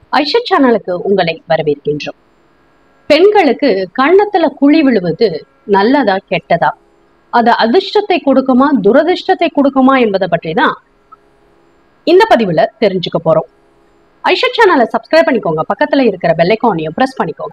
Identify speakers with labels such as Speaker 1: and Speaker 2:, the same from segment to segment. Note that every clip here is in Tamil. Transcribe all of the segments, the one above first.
Speaker 1: ஐஷா சேனலுக்கு உங்களை வரவேற்கின்றோம் பெண்களுக்கு கன்னத்துல குழி விழுவது நல்லதா கெட்டதா அது அதிர்ஷ்டத்தை கொடுக்குமா துரதிர்ஷ்டத்தை கொடுக்குமா என்பதை பற்றி தான் இந்த பதிவுல தெரிஞ்சுக்க போறோம் ஐஷா சேனலை சப்ஸ்கிரைப் பண்ணிக்கோங்க பக்கத்துல இருக்கிற பெல்லைக்கானையும் பிரஸ் பண்ணிக்கோங்க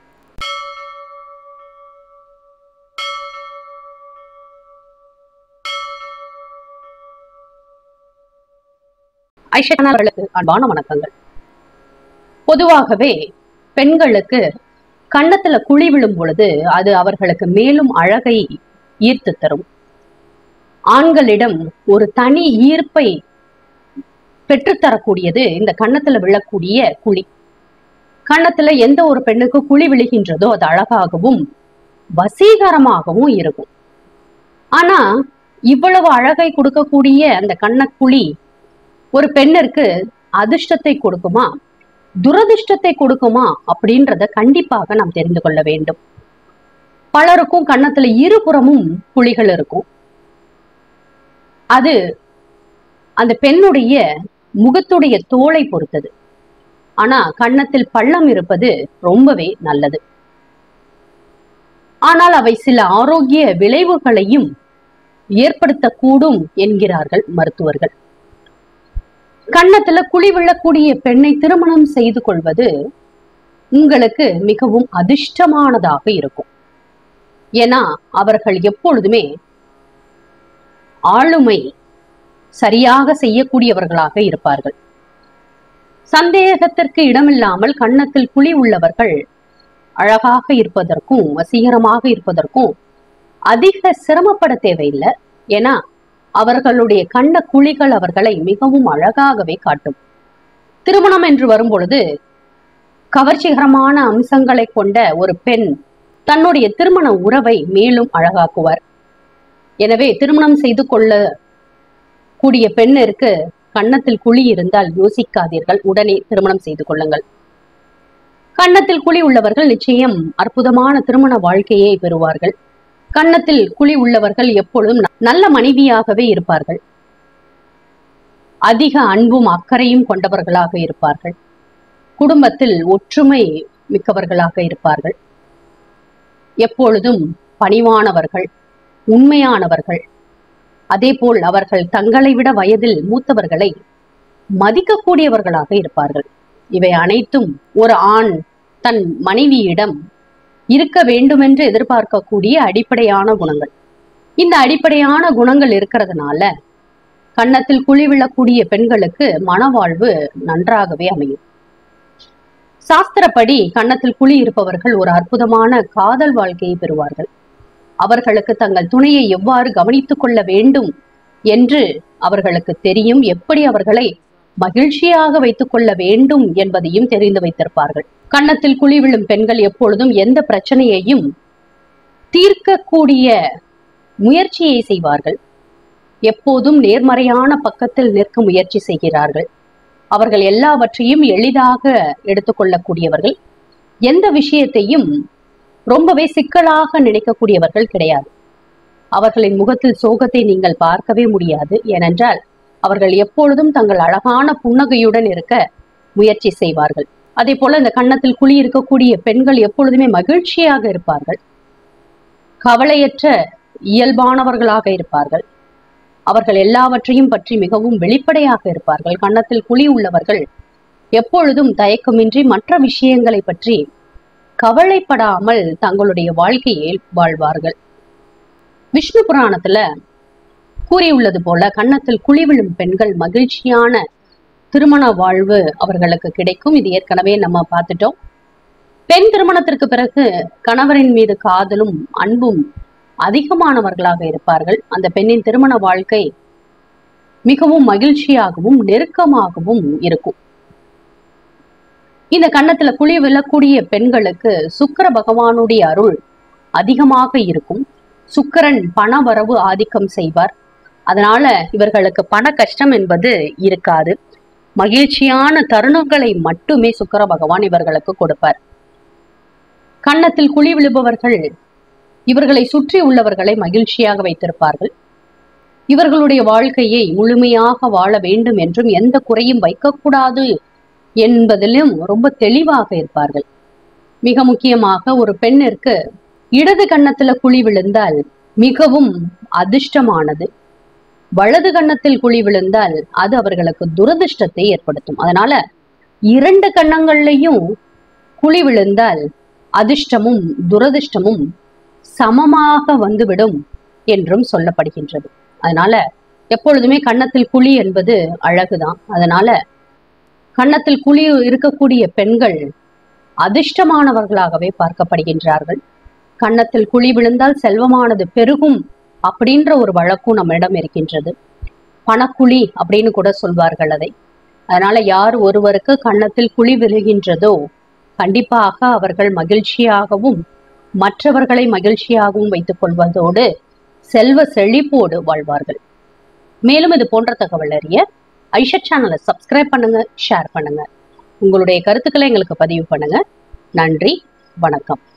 Speaker 1: ஐஷா சேனல்களுக்கு அன்பான வணக்கங்கள் பொதுவாகவே பெண்களுக்கு கன்னத்துல குழி விழும் பொழுது அது அவர்களுக்கு மேலும் அழகை ஈர்த்து தரும் ஆண்களிடம் ஒரு தனி ஈர்ப்பை பெற்றுத்தரக்கூடியது இந்த கன்னத்துல விழக்கூடிய குழி கன்னத்துல எந்த ஒரு பெண்ணுக்கு குழி விழுகின்றதோ அது அழகாகவும் வசீகரமாகவும் இருக்கும் ஆனா இவ்வளவு அழகை கொடுக்கக்கூடிய அந்த கன்னக்குழி ஒரு பெண்ணிற்கு அதிர்ஷ்டத்தை கொடுக்குமா துரதிர்ஷ்டத்தை கொடுக்குமா அப்படின்றத கண்டிப்பாக நாம் தெரிந்து கொள்ள வேண்டும் பலருக்கும் கன்னத்துல இருபுறமும் குழிகள் இருக்கும் அது அந்த பெண்ணுடைய முகத்துடைய தோலை பொறுத்தது ஆனா கன்னத்தில் பள்ளம் இருப்பது ரொம்பவே நல்லது ஆனால் அவை சில ஆரோக்கிய விளைவுகளையும் ஏற்படுத்தக்கூடும் என்கிறார்கள் மருத்துவர்கள் கன்னத்துல குழி விழக்கூடிய பெண்ணை திருமணம் செய்து கொள்வது உங்களுக்கு மிகவும் அதிர்ஷ்டமானதாக இருக்கும் ஏன்னா அவர்கள் எப்பொழுதுமே ஆளுமை சரியாக செய்யக்கூடியவர்களாக இருப்பார்கள் சந்தேகத்திற்கு இடமில்லாமல் கன்னத்தில் குழி உள்ளவர்கள் அழகாக இருப்பதற்கும் வசீகரமாக இருப்பதற்கும் அதிக சிரமப்பட தேவையில்லை ஏன்னா அவர்களுடைய கண்ண குழிகள் அவர்களை மிகவும் அழகாகவே காட்டும் திருமணம் என்று வரும்பொழுது கவர்ச்சிகரமான அம்சங்களை கொண்ட ஒரு பெண் தன்னுடைய திருமண உறவை மேலும் அழகாக்குவார் எனவே திருமணம் செய்து கொள்ள கூடிய பெண்ணிற்கு கன்னத்தில் குழி இருந்தால் யோசிக்காதீர்கள் உடனே திருமணம் செய்து கொள்ளுங்கள் கன்னத்தில் குழி உள்ளவர்கள் நிச்சயம் அற்புதமான திருமண வாழ்க்கையை பெறுவார்கள் கன்னத்தில் குழி உள்ளவர்கள் எப்பொழுதும் நல்ல மனைவியாகவே இருப்பார்கள் அதிக அன்பும் அக்கறையும் கொண்டவர்களாக இருப்பார்கள் குடும்பத்தில் ஒற்றுமை மிக்கவர்களாக இருப்பார்கள் எப்பொழுதும் பணிவானவர்கள் உண்மையானவர்கள் அதேபோல் அவர்கள் தங்களை விட வயதில் மூத்தவர்களை மதிக்கக்கூடியவர்களாக இருப்பார்கள் இவை அனைத்தும் ஒரு ஆண் தன் மனைவியிடம் இருக்க வேண்டுமென்று எதிர்பார்க்கக்கூடிய அடிப்படையான குணங்கள் இந்த அடிப்படையான குணங்கள் இருக்கிறதுனால கன்னத்தில் குழி விழக்கூடிய பெண்களுக்கு மனவாழ்வு நன்றாகவே அமையும் சாஸ்திரப்படி கன்னத்தில் குழி இருப்பவர்கள் ஒரு அற்புதமான காதல் வாழ்க்கையை பெறுவார்கள் அவர்களுக்கு தங்கள் துணையை எவ்வாறு கவனித்துக் கொள்ள வேண்டும் என்று அவர்களுக்கு தெரியும் எப்படி அவர்களை மகிழ்ச்சியாக வைத்துக் கொள்ள வேண்டும் என்பதையும் தெரிந்து வைத்திருப்பார்கள் கன்னத்தில் குழி விழும் பெண்கள் எப்பொழுதும் எந்த பிரச்சனையையும் தீர்க்கக்கூடிய முயற்சியை செய்வார்கள் எப்போதும் நேர்மறையான பக்கத்தில் நிற்க முயற்சி செய்கிறார்கள் அவர்கள் எல்லாவற்றையும் எளிதாக எடுத்துக்கொள்ளக்கூடியவர்கள் எந்த விஷயத்தையும் ரொம்பவே சிக்கலாக நினைக்கக்கூடியவர்கள் கிடையாது அவர்களின் முகத்தில் சோகத்தை நீங்கள் பார்க்கவே முடியாது ஏனென்றால் அவர்கள் எப்பொழுதும் தங்கள் அழகான புன்னகையுடன் இருக்க முயற்சி செய்வார்கள் அதே போல இந்த கன்னத்தில் குழி இருக்கக்கூடிய பெண்கள் எப்பொழுதுமே மகிழ்ச்சியாக இருப்பார்கள் கவலையற்ற இயல்பானவர்களாக இருப்பார்கள் அவர்கள் எல்லாவற்றையும் பற்றி மிகவும் வெளிப்படையாக இருப்பார்கள் கன்னத்தில் குழி உள்ளவர்கள் எப்பொழுதும் தயக்கமின்றி மற்ற விஷயங்களை பற்றி கவலைப்படாமல் தங்களுடைய வாழ்க்கையை வாழ்வார்கள் விஷ்ணு புராணத்துல கூறியுள்ளது போல கன்னத்தில் குழி விழும் பெண்கள் மகிழ்ச்சியான திருமண வாழ்வு அவர்களுக்கு கிடைக்கும் இது ஏற்கனவே நம்ம பார்த்துட்டோம் பெண் திருமணத்திற்கு பிறகு கணவரின் மீது காதலும் அன்பும் அதிகமானவர்களாக இருப்பார்கள் அந்த பெண்ணின் திருமண வாழ்க்கை மிகவும் மகிழ்ச்சியாகவும் நெருக்கமாகவும் இருக்கும் இந்த கன்னத்துல குழி விழக்கூடிய பெண்களுக்கு சுக்கர பகவானுடைய அருள் அதிகமாக இருக்கும் சுக்கரன் பண வரவு ஆதிக்கம் செய்வார் அதனால இவர்களுக்கு பண கஷ்டம் என்பது இருக்காது மகிழ்ச்சியான தருணங்களை மட்டுமே சுக்கர பகவான் இவர்களுக்கு கொடுப்பார் கன்னத்தில் குழி விழுபவர்கள் இவர்களை சுற்றி உள்ளவர்களை மகிழ்ச்சியாக வைத்திருப்பார்கள் இவர்களுடைய வாழ்க்கையை முழுமையாக வாழ வேண்டும் என்றும் எந்த குறையும் வைக்கக்கூடாது என்பதிலும் ரொம்ப தெளிவாக இருப்பார்கள் மிக முக்கியமாக ஒரு பெண்ணிற்கு இடது கன்னத்துல குழி விழுந்தால் மிகவும் அதிர்ஷ்டமானது வலது கன்னத்தில் குழி விழுந்தால் அது அவர்களுக்கு துரதிர்ஷ்டத்தை ஏற்படுத்தும் அதனால இரண்டு கன்னங்கள்லையும் குழி விழுந்தால் அதிர்ஷ்டமும் துரதிர்ஷ்டமும் சமமாக வந்துவிடும் என்றும் சொல்லப்படுகின்றது அதனால எப்பொழுதுமே கன்னத்தில் குழி என்பது அழகுதான் அதனால கன்னத்தில் குழி இருக்கக்கூடிய பெண்கள் அதிர்ஷ்டமானவர்களாகவே பார்க்கப்படுகின்றார்கள் கன்னத்தில் குழி விழுந்தால் செல்வமானது பெருகும் அப்படின்ற ஒரு வழக்கும் நம்மிடம் இருக்கின்றது பணக்குழி அப்படின்னு கூட சொல்வார்கள் அதை அதனால யார் ஒருவருக்கு கன்னத்தில் குழி விழுகின்றதோ கண்டிப்பாக அவர்கள் மகிழ்ச்சியாகவும் மற்றவர்களை மகிழ்ச்சியாகவும் வைத்துக் கொள்வதோடு செல்வ செழிப்போடு வாழ்வார்கள் மேலும் இது போன்ற தகவல் அறிய ஐஷட் சேனலை சப்ஸ்கிரைப் பண்ணுங்க ஷேர் பண்ணுங்க உங்களுடைய கருத்துக்களை எங்களுக்கு பதிவு பண்ணுங்க நன்றி வணக்கம்